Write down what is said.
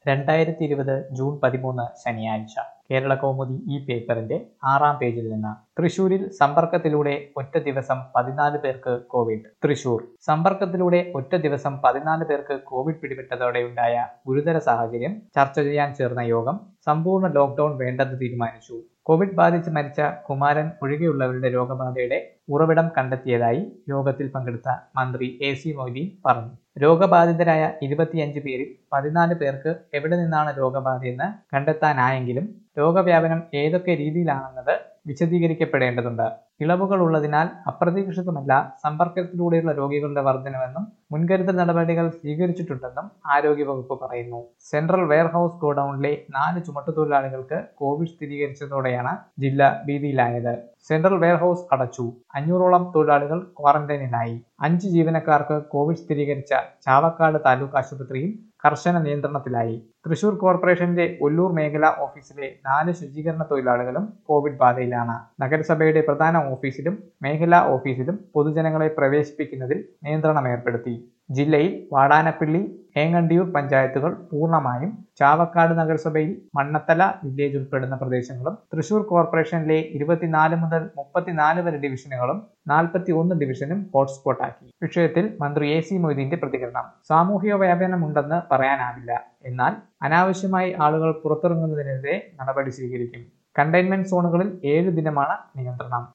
രണ്ടായിരത്തി ഇരുപത് ജൂൺ പതിമൂന്ന് ശനിയാഴ്ച കേരള കൗമുദി ഈ പേപ്പറിന്റെ ആറാം പേജിൽ നിന്ന് തൃശൂരിൽ സമ്പർക്കത്തിലൂടെ ഒറ്റ ദിവസം പതിനാല് പേർക്ക് കോവിഡ് തൃശൂർ സമ്പർക്കത്തിലൂടെ ഒറ്റ ദിവസം പതിനാല് പേർക്ക് കോവിഡ് പിടിപെട്ടതോടെയുണ്ടായ ഗുരുതര സാഹചര്യം ചർച്ച ചെയ്യാൻ ചേർന്ന യോഗം സമ്പൂർണ്ണ ലോക്ക്ഡൌൺ വേണ്ടെന്ന് തീരുമാനിച്ചു കോവിഡ് ബാധിച്ച് മരിച്ച കുമാരൻ ഒഴികെയുള്ളവരുടെ രോഗബാധയുടെ ഉറവിടം കണ്ടെത്തിയതായി യോഗത്തിൽ പങ്കെടുത്ത മന്ത്രി എ സി മൊയ്തീൻ പറഞ്ഞു രോഗബാധിതരായ ഇരുപത്തിയഞ്ച് പേരിൽ പതിനാല് പേർക്ക് എവിടെ നിന്നാണ് രോഗബാധയെന്ന് കണ്ടെത്താനായെങ്കിലും രോഗവ്യാപനം ഏതൊക്കെ രീതിയിലാണെന്നത് വിശദീകരിക്കപ്പെടേണ്ടതുണ്ട് ഇളവുകൾ ഉള്ളതിനാൽ അപ്രതീക്ഷിതമല്ല സമ്പർക്കത്തിലൂടെയുള്ള രോഗികളുടെ വർധനവെന്നും മുൻകരുതൽ നടപടികൾ സ്വീകരിച്ചിട്ടുണ്ടെന്നും ആരോഗ്യവകുപ്പ് പറയുന്നു സെൻട്രൽ വെയർഹൌസ് ഗോഡൌണിലെ നാല് ചുമട്ടുതൊഴിലാളികൾക്ക് കോവിഡ് സ്ഥിരീകരിച്ചതോടെയാണ് ജില്ല ഭീതിയിലായത് സെൻട്രൽ വെയർഹൌസ് അടച്ചു അഞ്ഞൂറോളം തൊഴിലാളികൾ ക്വാറന്റൈനിലായി അഞ്ച് ജീവനക്കാർക്ക് കോവിഡ് സ്ഥിരീകരിച്ച ചാവക്കാട് താലൂക്ക് ആശുപത്രിയിൽ കർശന നിയന്ത്രണത്തിലായി തൃശൂർ കോർപ്പറേഷന്റെ ഒല്ലൂർ മേഖലാ ഓഫീസിലെ നാല് ശുചീകരണ തൊഴിലാളികളും കോവിഡ് ബാധയിലാണ് നഗരസഭയുടെ പ്രധാന ഓഫീസിലും മേഖലാ ഓഫീസിലും പൊതുജനങ്ങളെ പ്രവേശിപ്പിക്കുന്നതിൽ നിയന്ത്രണം ഏർപ്പെടുത്തി ജില്ലയിൽ വാടാനപ്പള്ളി ഏങ്ങണ്ടിയൂർ പഞ്ചായത്തുകൾ പൂർണ്ണമായും ചാവക്കാട് നഗരസഭയിൽ മണ്ണത്തല വില്ലേജ് ഉൾപ്പെടുന്ന പ്രദേശങ്ങളും തൃശൂർ കോർപ്പറേഷനിലെ ഇരുപത്തിനാല് മുതൽ മുപ്പത്തിനാല് വരെ ഡിവിഷനുകളും നാൽപ്പത്തി ഒന്ന് ഡിവിഷനും ഹോട്ട്സ്പോട്ടാക്കി വിഷയത്തിൽ മന്ത്രി എ സി മൊയ്തീന്റെ പ്രതികരണം സാമൂഹിക വ്യാപനമുണ്ടെന്ന് പറയാനാവില്ല എന്നാൽ അനാവശ്യമായി ആളുകൾ പുറത്തിറങ്ങുന്നതിനെതിരെ നടപടി സ്വീകരിക്കും കണ്ടെയ്ൻമെന്റ് സോണുകളിൽ ഏഴ് ദിനമാണ് നിയന്ത്രണം